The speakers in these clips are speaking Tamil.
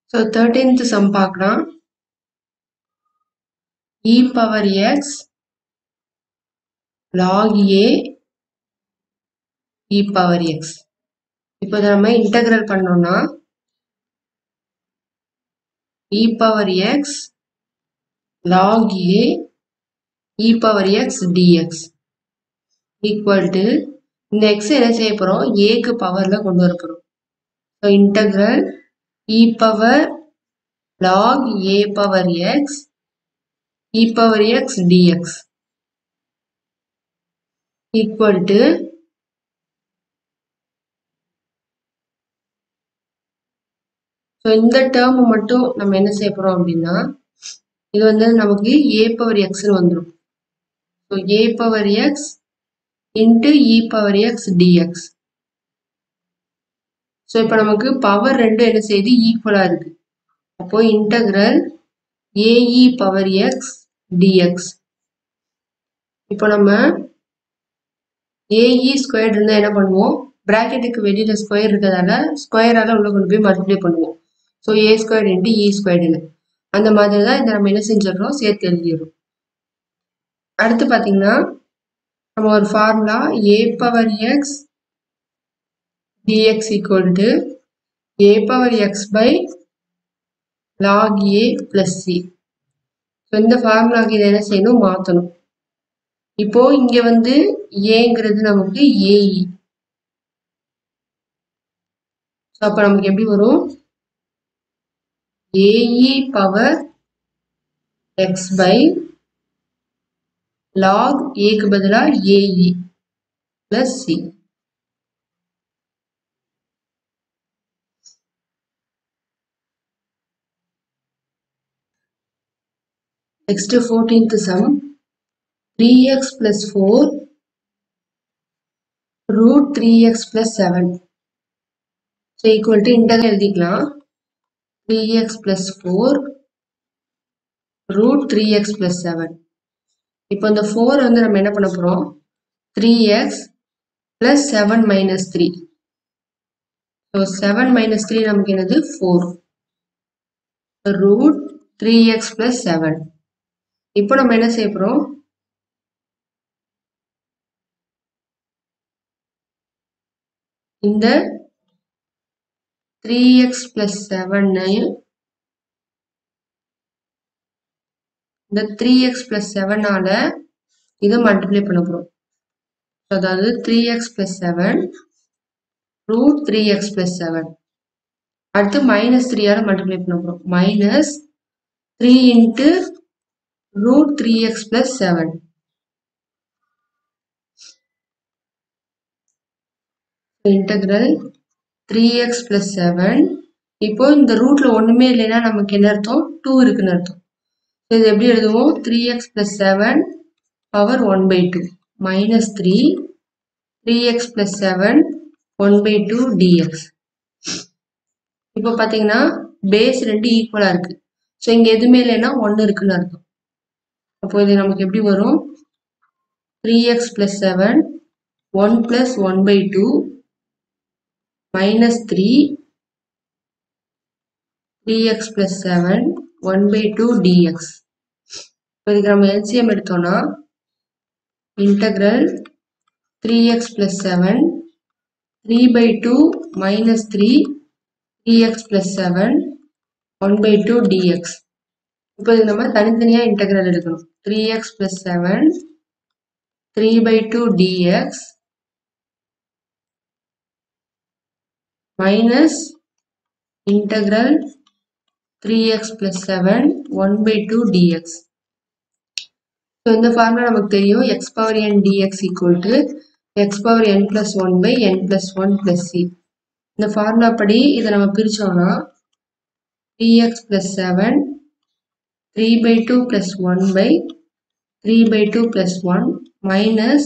ஸோ தேர்ட்டீன்த் சம் பார்க்கலாம் e power x log a e power x இப்போ இதை நம்ம இன்டகிரல் பண்ணோம்னா e power x log a e power x dx equal to இந்த எக்ஸ் என்ன செய்ய போகிறோம் ஏக்கு பவரில் கொண்டு வர போகிறோம் so integral e power log a power x e power x dx equal to so இந்த டேர்ம் மட்டும் நம்ம என்ன செய்ய போகிறோம் அப்படின்னா இது வந்து நமக்கு ஏ பவர் எக்ஸ்னு வந்துடும் so a power x into e power x dx so இப்போ நமக்கு பவர் ரெண்டும் என்ன செய்யுது ஈக்குவலாக இருக்கு அப்போ integral a e power x dx இப்போ நம்ம ஏஇ ஸ்கொயர் இருந்தால் என்ன பண்ணுவோம் ப்ராக்கெட்டுக்கு வெளியில் ஸ்கொயர் இருக்கிறதால ஸ்கொயரால் உள்ள கொண்டு போய் மல்டிப்ளை பண்ணுவோம் so a square into e ஸ்கொயர்டுன்னு அந்த மாதிரி தான் இதை நம்ம என்ன செஞ்சிடறோம் சேர்த்து எழுதிடுறோம் அடுத்து பார்த்தீங்கன்னா நம்ம ஒரு formula a power x dx equal to a power x by log a plus c so இந்த ஃபார்முலாக்கு இதை என்ன செய்யணும் மாற்றணும் இப்போ இங்க வந்து ஏங்கிறது நமக்கு ஏஇ ஸோ அப்போ நமக்கு எப்படி வரும் a e power x by log ஏக்கு பதிலாக a e plus c Next, 14th sum 3x plus 4 root 3x plus 7 so equal to integral எழுதிக்கலாம் 3x plus 4 root 3x plus 7 இப்போ இந்த 4 வந்து நம்ம என்ன பண்ண போறோம் 3x plus 7 minus 3 so 7 minus 3 நமக்கு என்னது 4 root 3x plus 7 இப்போ நம்ம என்ன செய்ய போறோம் இந்த த்ரீ எக்ஸ் பிளஸ் செவனையும் இந்த த்ரீ எக்ஸ் பிளஸ் செவனால இதை மல்டிப்ளை பண்ண போறோம் அதாவது three x plus seven root three x plus seven அடுத்து மைனஸ் த்ரீயால மல்டிப்ளை பண்ண போறோம் minus three into root 3x plus 7. integral 3x plus 7 இப்போ இந்த ரூட்ல ஒண்ணுமே இல்லைன்னா நமக்கு என்ன அர்த்தம் 2 இருக்குன்னு அர்த்தம் இது எப்படி எழுதுவோம் 3x plus 7 power 1 by 2 minus 3 3x plus 7 1 by 2 dx இப்போ பாத்தீங்கன்னா பேஸ் ரெண்டு ஈக்குவலா இருக்கு ஸோ இங்க எதுவுமே இல்லைன்னா ஒன்னு இருக்குன்னு அர்த்தம் அப்போ இது நமக்கு எப்படி வரும் three x plus seven one plus one by two minus three three x plus seven one by two dx இப்போ இதுக்கு நம்ம எல்சிஎம் எடுத்தோம்னா integral three x plus seven three by two minus three three x plus seven one by two dx இப்போ இது நம்ம தனித்தனியாக இன்டெக்ரல் எடுக்கணும் three x plus seven three by two dx minus integral three x plus seven one by two dx so இந்த ஃபார்முலா நமக்கு தெரியும் x power n dx equal to x power n plus one by n plus one plus c இந்த ஃபார்முலா படி இதை நம்ம பிரித்தோம்னா three x plus seven 3 by 2 plus 1 by 3 by 2 plus 1 minus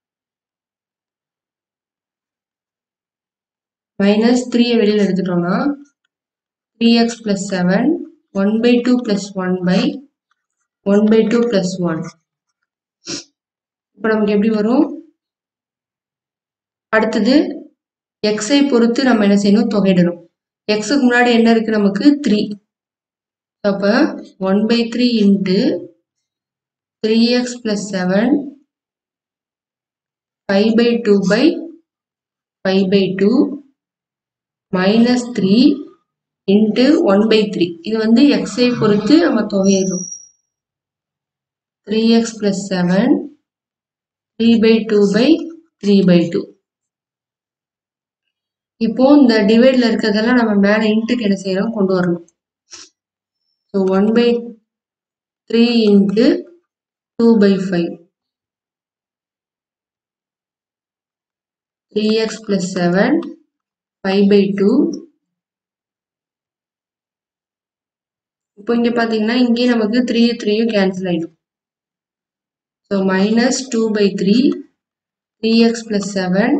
minus 3 வெளியில் எடுத்துட்டோம்னா 3x plus 7 1 by 2 plus 1 by 1 by 2 plus 1 இப்போ நமக்கு எப்படி வரும் அடுத்தது எக்ஸை பொறுத்து நம்ம என்ன செய்யணும் தொகையிடணும் எக்ஸுக்கு முன்னாடி என்ன இருக்கு நமக்கு த்ரீ அப்போ one by three into three x plus seven five by two by five by two minus three into one by three இது வந்து எக்ஸை பொறுத்து நம்ம தொகையிடும் three x plus seven three by two by three by two இப்போ இந்த டிவைட்ல இருக்கிறதெல்லாம் நம்ம மேலே இன்ட்டுக்கு என்ன செய்யறோம் கொண்டு வரணும் so one by three into two by five three x plus seven five by two இப்போ இங்கே பார்த்தீங்கன்னா இங்கேயும் நமக்கு த்ரீ த்ரீயும் கேன்சல் ஆகிடும் so minus two by three three x plus seven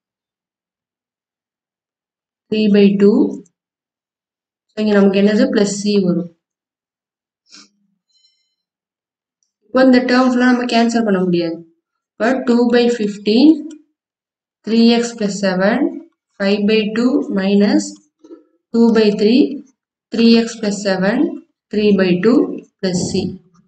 three by two so இங்கே நமக்கு என்னது ப்ளஸ் சி வரும் இப்போ இந்த டேர்ம்ஸ்லாம் நம்ம கேன்சல் பண்ண முடியாது இப்போ two by fifteen three x plus seven five by two minus two by three three x plus seven three by two plus c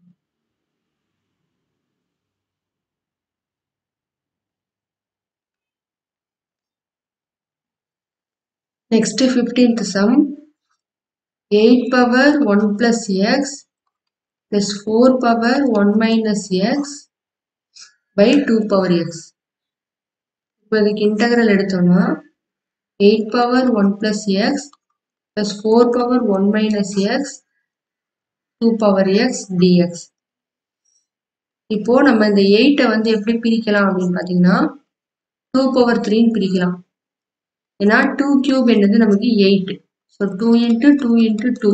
Next, 15th sum. 8 power 1 plus x plus 4 power 1 minus x by 2 power x. இப்போ இதுக்கு இன்டகிரல் எடுத்தோம்னா 8 power 1 plus x plus 4 power 1 minus x 2 power x dx. இப்போ நம்ம இந்த 8 வந்து எப்படி பிரிக்கலாம் அப்படின்னு பார்த்தீங்கன்னா 2 பவர் 3 பிரிக்கலாம் ஏன்னா டூ கியூப் என்னது நமக்கு eight so two into two into two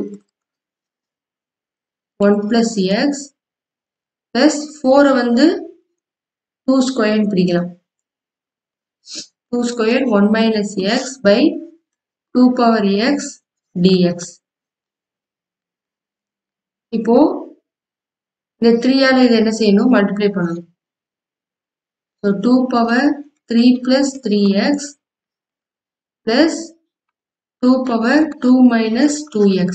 one plus x plus ஃபோரை வந்து டூ ஸ்கொயர்னு பிரிக்கலாம் two square one minus x by two power x dx இப்போ இந்த த்ரீயால் இது என்ன செய்யணும் மல்டிப்ளை பண்ணணும் so two power three plus three x plus 2 power 2 minus 2x.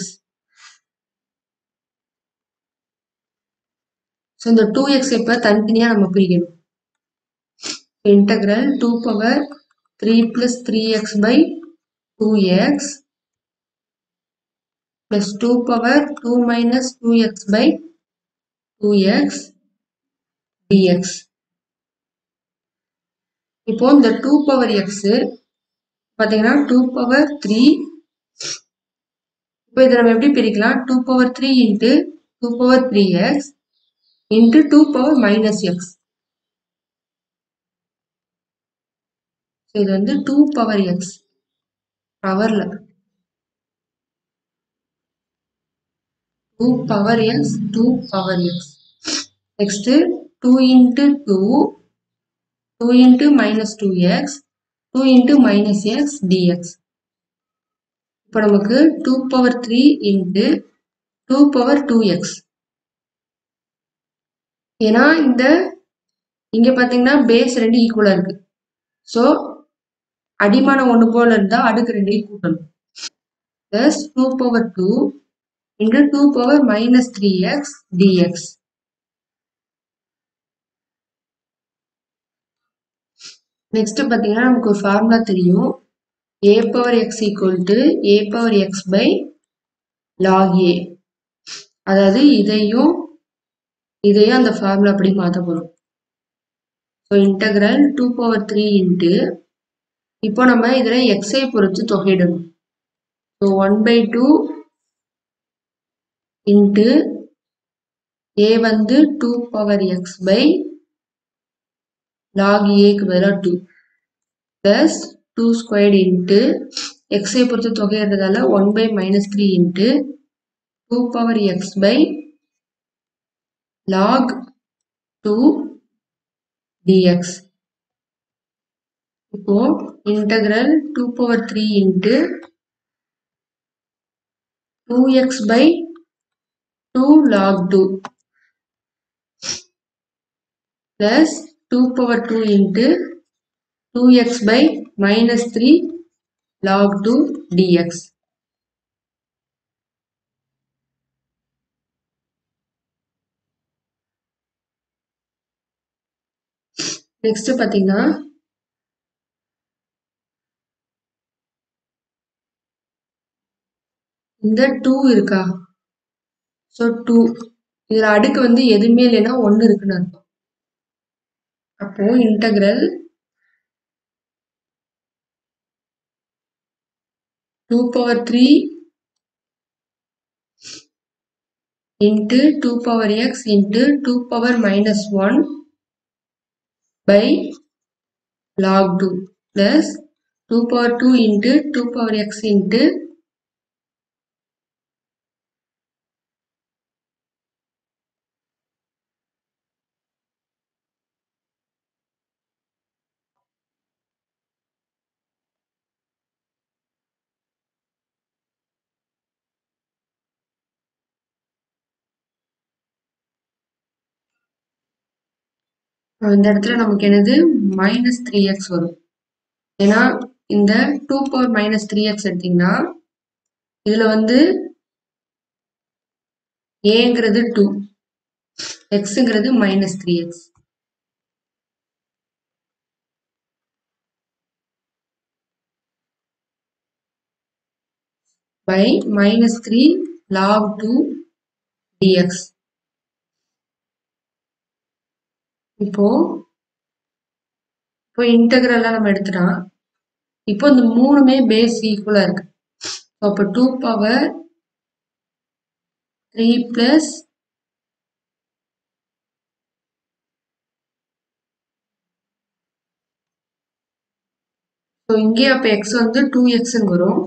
So இந்த டூ எக்ஸ் இப்போ தனித்தனியாக நம்ம பிரிக்கணும் integral two power three plus three x by two x plus two power two minus two x by two x dx இப்போ இந்த டூ பவர் எக்ஸு பார்த்தீங்கன்னா டூ பவர் த்ரீ இப்போ இதை நம்ம எப்படி பிரிக்கலாம் two power three into two power three x into two power minus x இது வந்து டூ பவர் எக்ஸ் பவர்ல two power x two power x next two into two two into minus two x 2 into minus x dx. இப்போ நமக்கு 2 power 3 into 2 power 2x. ஏன்னா இந்த இங்க பாத்தீங்கன்னா பேஸ் ரெண்டு ஈக்குவலா இருக்கு ஸோ அடிமானம் ஒன்று போல இருந்தா அடுக்கு ரெண்டையும் கூட்டணும் plus two power two into two power minus three x dx next பார்த்தீங்கன்னா நமக்கு ஒரு ஃபார்முலா தெரியும் a power x equal to a power x by log a அதாவது இதையும் இதையும் அந்த ஃபார்முலா அப்படி மாற்ற போகிறோம் so integral two power three into இப்போ நம்ம இதில் எக்ஸை பொறுத்து தொகையிடணும் so one by two into a வந்து two power x by log ஏக்கு பதிலாக two plus two squared into எக்ஸை பொறுத்து தொகையிடுறதால one by minus three into two power x by log two dx இப்போ integral two power three into two x by two log two plus 2 power 2 into 2x by minus 3 log 2 dx. Next பார்த்தீங்கன்னா இந்த டூ இருக்கா ஸோ டூ இதில் அடுக்கு வந்து எதுவுமே இல்லைன்னா ஒன்று இருக்குன்னு அர்த்தம் அப்போ integral two power three into 2 power x into 2 power minus 1 by log 2 plus 2 power 2 into 2 power x into இந்த இடத்துல நமக்கு என்னது மைனஸ் த்ரீ எக்ஸ் வரும் ஏன்னா இந்த two power minus three x எடுத்தீங்கன்னா இதுல வந்து ஏங்கிறது டூ எக்ஸுங்கிறது minus three x by minus three log two dx இப்போ இப்போ இன்டகிரல்லாம் நம்ம எடுத்துட்டோம் இப்போ இந்த மூணுமே பேஸ் ஈக்குவலா இருக்கு அப்போ two power three plus so இங்கே அப்போ எக்ஸ் வந்து டூ எக்ஸ்ன்னு வரும்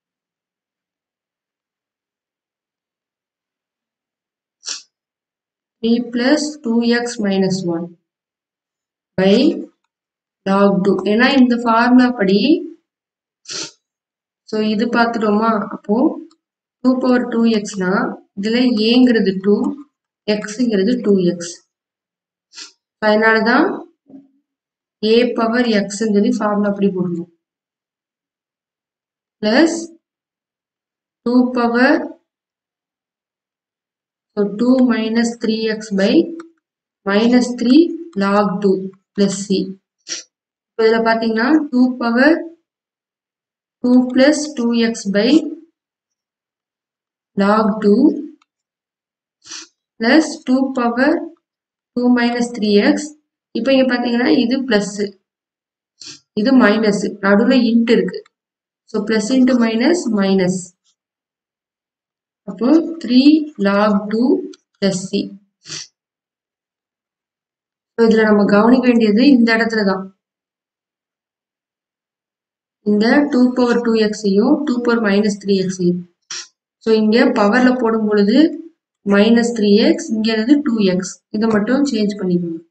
three plus two x minus one by log two ஏன்னா இந்த ஃபார்முலா படி ஸோ இது பார்த்துட்டோமா அப்போ டூ பவர் டூ எக்ஸ்னா இதில் ஏங்கிறது டூ எக்ஸுங்கிறது டூ எக்ஸ் அதனால தான் ஏ பவர் எக்ஸ்ன்னு சொல்லி ஃபார்முலா அப்படி போடணும் plus two power so two minus three x by minus three log two plus c இப்போ இதில் பார்த்தீங்கன்னா two power two plus two x by log two plus two power two minus three x இப்போ இங்கே பார்த்தீங்கன்னா இது ப்ளஸ்ஸு இது மைனஸ் நடுவில் இன்ட் இருக்கு so plus into minus minus அப்போ three log two plus c இதில் நம்ம கவனிக்க வேண்டியது இந்த இடத்துல தான் இந்த டூ பவர் டூ எக்ஸையும் டூ பவர் மைனஸ் த்ரீ எக்ஸையும் ஸோ இங்கே பவரில் போடும் பொழுது மைனஸ் த்ரீ எக்ஸ் இங்கே இருந்து டூ எக்ஸ் இதை மட்டும் சேஞ்ச் பண்ணிக்கணும்